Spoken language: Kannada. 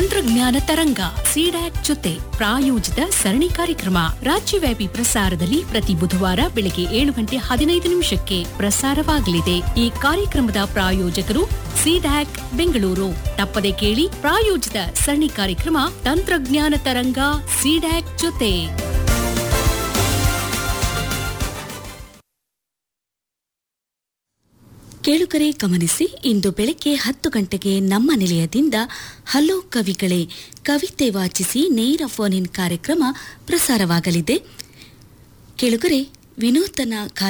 ತಂತ್ರಜ್ಞಾನ ತರಂಗ ಸಿಡ್ಯಾಕ್ ಜೊತೆ ಪ್ರಾಯೋಜಿತ ಸರಣಿ ಕಾರ್ಯಕ್ರಮ ರಾಜ್ಯವ್ಯಾಪಿ ಪ್ರಸಾರದಲ್ಲಿ ಪ್ರತಿ ಬುಧವಾರ ಬೆಳಗ್ಗೆ ಏಳು ಗಂಟೆ ಹದಿನೈದು ನಿಮಿಷಕ್ಕೆ ಪ್ರಸಾರವಾಗಲಿದೆ ಈ ಕಾರ್ಯಕ್ರಮದ ಪ್ರಾಯೋಜಕರು ಸಿಡ್ಯಾಕ್ ಬೆಂಗಳೂರು ತಪ್ಪದೆ ಕೇಳಿ ಪ್ರಾಯೋಜಿತ ಸರಣಿ ಕಾರ್ಯಕ್ರಮ ತಂತ್ರಜ್ಞಾನ ತರಂಗ ಸಿಡ್ಯಾಕ್ ಜೊತೆ ಕೇಳುಗರೆ ಗಮನಿಸಿ ಇಂದು ಬೆಳಗ್ಗೆ ಹತ್ತು ಗಂಟೆಗೆ ನಮ್ಮ ನಿಲಯದಿಂದ ಹಲೋ ಕವಿಗಳೇ ಕವಿತೆ ವಾಚಿಸಿ ನೇರ ಫೋನ್ ಇನ್ ಕಾರ್ಯಕ್ರಮ ಪ್ರಸಾರವಾಗಲಿದೆ ಕೇಳುಗರೆ ವಿನೂತನ